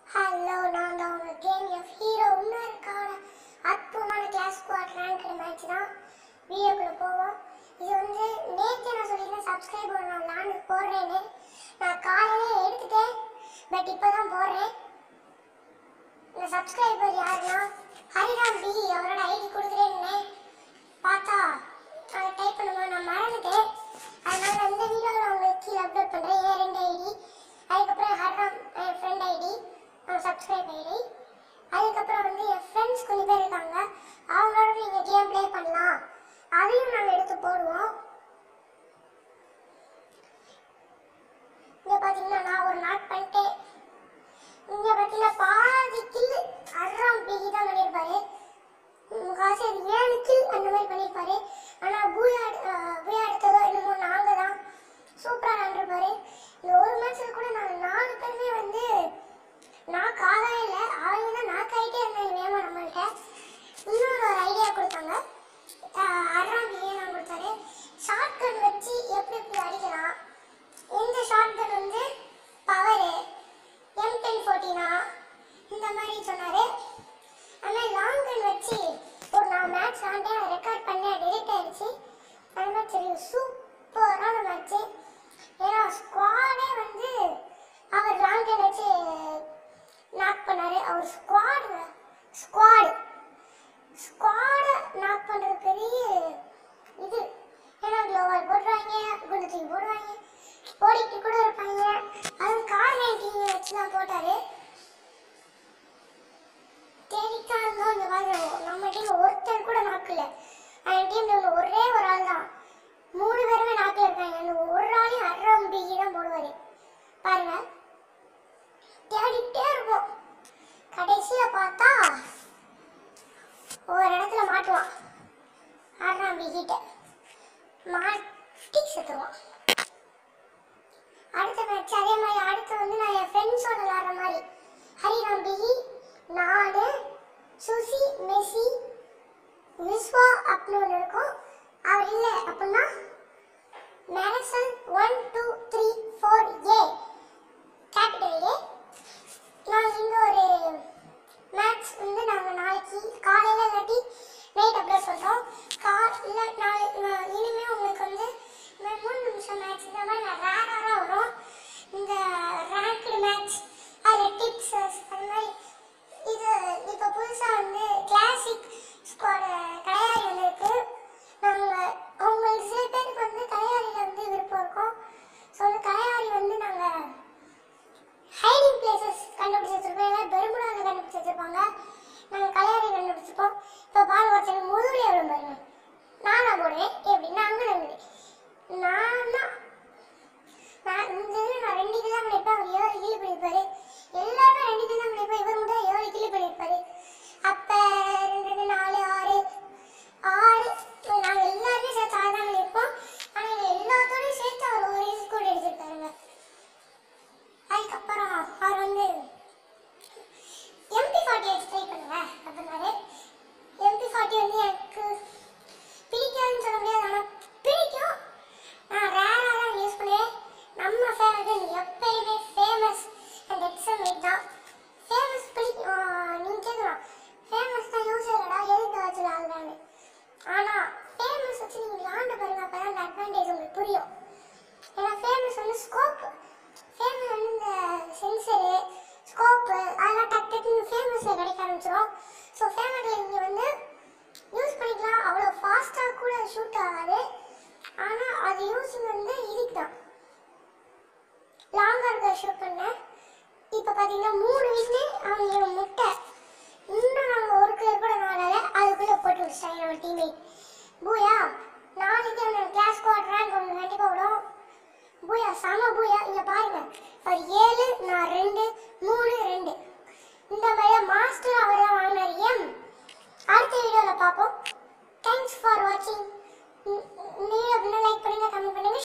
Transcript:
hello நான் தான் உங்க கேம் எஃப் ஹீரோ இன்னொரு கால அற்புதமான கிளாஸ் ஸ்குவாட் ரேங்க் மேட்ச் தான் வீடியோக்குள்ள போவோம் இது வந்து நேற்று நான் சொல்லியிருந்தேன் சப்ஸ்கிரைபர் நான் விளாண்டு போடுறேன்னு நான் காலையிலே எடுத்துட்டேன் பட் இப்போ தான் போடுறேன் இந்த சப்ஸ்கிரைபர் யாருன்னா ஹரிராம் பி அவரோட ஐடி கொடுக்குறேன்னு பார்த்தா அதை டைப் பண்ணும்போது நான் மறந்துட்டேன் அதனால இந்த வீடியோவில் உங்களுக்கு கீழே அப்லோட் பண்ணுறேன் என் ரெண்டு ஐடி அதுக்கப்புறம் ஹர்ராம் என் ஃப்ரெண்ட் ஐடி சப்ஸ்கிரைப் ஐடி அதுக்கப்புறம் வந்து என் ஃப்ரெண்ட்ஸ் கொஞ்சம் பேர் இருக்காங்க அவங்களோட நீங்கள் கேம் ப்ளே பண்ணலாம் அதையும் நாங்கள் எடுத்து போடுவோம் இங்கே பார்த்தீங்கன்னா நான் ஒரு நாட் பண்ணிட்டேன் இங்கே பார்த்தீங்கன்னா பாதி கில் ஹர்ராம் பிகி தான் பண்ணியிருப்பாரு முக்காசி அது ஏழு கில் அந்த மாதிரி பண்ணியிருப்பாரு ஆனால் பூயா பூயா எடுத்ததோ என்னமோ நாங்கள் தான் சூப்பராக விளாண்டுருப்பாரு இந்த ஒரு மேட்ச்சில் கூட நாங்கள் நாலு பேருமே வந்து நாக் ஆகவே இல்லை அவங்க தான் நாக் ஆகிட்டே இருந்தாங்க வேமா நம்மள்கிட்ட இன்னொரு ஒரு ஐடியா கொடுத்தாங்க அறாம் ஏன் கொடுத்தாரு ஷார்ட் கன் வச்சு எப்படி எப்படி அடிக்கலாம் எந்த ஷார்ட் கன் வந்து பவரு எம் டென் ஃபோர்டீனா இந்த மாதிரி சொன்னார் ஆனால் லாங் கன் வச்சு ஒரு நான் மேட்ச் விளாண்டேன் ரெக்கார்ட் பண்ணேன் டெலிட் ஆயிடுச்சு அது மாதிரி சரி சூப்பரான மேட்ச்சு ஏன்னா ஸ்குவாடே வந்து அவர் லாங் கன் வச்சு நாக் பண்ணாரு அவர் ஸ்குவாட் ஸ்குவாட் ஸ்குவாடை நாக் பண்ணுறது பெரிய இது ஏன்னா க்ளோவால் போடுறாங்க குண்டு தூக்கி போடுவாங்க ஓடிட்டு கூட இருப்பாங்க அதுவும் கார் நைன்டீன் வச்சு தான் போட்டாரு தேடிக்காரங்க இங்க பாருங்க நம்ம டீம் ஒருத்தர் கூட நாக்கல அந்த டீம்ல உள்ள ஒரே ஒரு ஆள் தான் மூணு பேருமே நாக்கில் இருக்காங்க அந்த ஒரு ஆளையும் அறம் பிகி தான் போடுவாரு பாருங்க தேடிட்டே இருப்போம் கடைசியில பார்த்தா ஒரு இடத்துல மாட்டுவான் அறம் பிகிட்ட மாட்டி செத்துருவான் அடுத்த மேட்ச் அதே மாதிரி அடுத்து வந்து நான் என் ஃப்ரெண்ட்ஸோட விளாடுற மாதிரி ஹரிராம் பிகி நானு சுசி மெஸ்ஸி விஸ்வா அப்படின்னு ஒன்று இருக்கும் அவர் இல்லை அப்படின்னா மேரசன் one two three four A capital A நாங்கள் இங்கே ஒரு மேட்ச் வந்து நாங்கள் நாளைக்கு காலையில் இல்லாட்டி நைட் அப்லோட் பண்ணுறோம் கா இல்லை நாளை நான் இனிமே உங்களுக்கு வந்து இந்த மூணு நிமிஷம் மேட்ச் இந்த மாதிரி நான் ரேராக வரும் இந்த ரேங்க்டு மேட்ச் அதில் டிப்ஸ் அந்த மாதிரி இது இப்போ புதுசாக வந்து கிளாசிக் ஸ்குவாட் கடையாரி வந்திருக்கு நாங்கள் உங்களுக்கு சில பேருக்கு வந்து கடையாரியில் வந்து விருப்பம் இருக்கும் ஸோ அந்த கடையாரி வந்து நாங்கள் ஹைடிங் பிளேசஸ் கண்டுபிடிச்சு வச்சிருப்போம் எல்லாம் பெரும்புடாத கண்டுபிடிச்சு வச்சிருப்பாங்க நாங்கள் கலையாரி கண்டுபிடிச்சிருப்போம் இப்போ பால் ஒருத்தர் முதுகுல எவ்வளோ பாருங்க நானா போடுவேன் எப்படின்னா அங்கே நம்பி நான் தான் நான் இந்த இதில் நான் ரெண்டு கிலோ பண்ணியிருப்பேன் அவர் ஏழு கிலோ பண்ணியிருப்பாரு எல்லாருமே ரெண்டு கிலோ பண்ணியிருப்பேன் இவர் மட்டும் ஏழு கிலோ பண்ணியிருப்பாரு அப்போ ரெண்டு ரெண்டு நாலு ஆறு ஆறு நாங்கள் எல்லாருமே சேர்த்து ஆறு தான் பண்ணியிருப்போம் ஆனால் எங்கள் எல்லாத்தோடையும் சேர்த்து அவர் ஒரு ஸ்கூல் எடுத்திருக்காருங்க அதுக்கப்புறம் அவர் வந்து எம்பி ஃபார்ட்டி வச்சு ட்ரை பண்ணுங்க அப்படின்னாரு எம்பி ஃபார்ட்டி வந்து எனக்கு பிடிக்காதுன்னு சொல்ல முடியாது ஆனால் பிடிக்கும் நான் ரேராக தான் யூஸ் பண்ணுவேன் நம்ம ஃபேவரட் எப்பயுமே ஃபேமஸ் அந்த எக்ஸமேட் தான் ஃபேமஸ் பிடிக்கும் நீங்கள் கேட்கலாம் ஃபேமஸ் தான் யூஸ் இல்லைடா எதுக்கு வச்சு விளாடுறாங்க ஆனால் ஃபேமஸ் வச்சு நீங்கள் விளாண்டு பாருங்க அப்போ தான் அந்த அட்வான்டேஜ் உங்களுக்கு புரியும் ஏன்னா ஃபேமஸ் வந்து ஸ்கோப் ஃபேமஸ் வந்து இந்த சென்சரு ஸ்கோப்பு அதெல்லாம் டக் டக்குன்னு ஃபேமஸில் கிடைக்க ஆரம்பிச்சிடும் ஸோ ஃபேமஸில் நீங்கள் வந்து யூஸ் பண்ணிக்கலாம் அவ்வளோ ஃபாஸ்ட்டாக கூட ஷூட் ஆகாது ஆனால் அது யூஸிங் வந்து இதுக்கு தான் லாங்காக இருக்க ஷூட் பண்ணேன் இப்போ பார்த்தீங்கன்னா மூணு வின்னு அவங்க முட்டை இன்னும் நாங்கள் ஒரு கிலோ கூட நாளால அதுக்குள்ளே போட்டு வச்சிட்டாங்க நம்ம டீம்மேட் பூயா நாளைக்கு அந்த கிளாஸ் குவாட் ரேங்க் ஒன்று கண்டிப்பாக விடும் பூயா செம பூயா இங்க பாருங்க அவர் ஏழு நான் ரெண்டு மூணு ரெண்டு இந்த மாதிரி மாஸ்டர் அவர் தான் வாங்கினார் எம் அடுத்த வீடியோவில் பார்ப்போம் தேங்க்ஸ் ஃபார் வாட்சிங் இந்த வீடியோ லைக் பண்ணுங்க கமெண்ட் பண்ணுங்க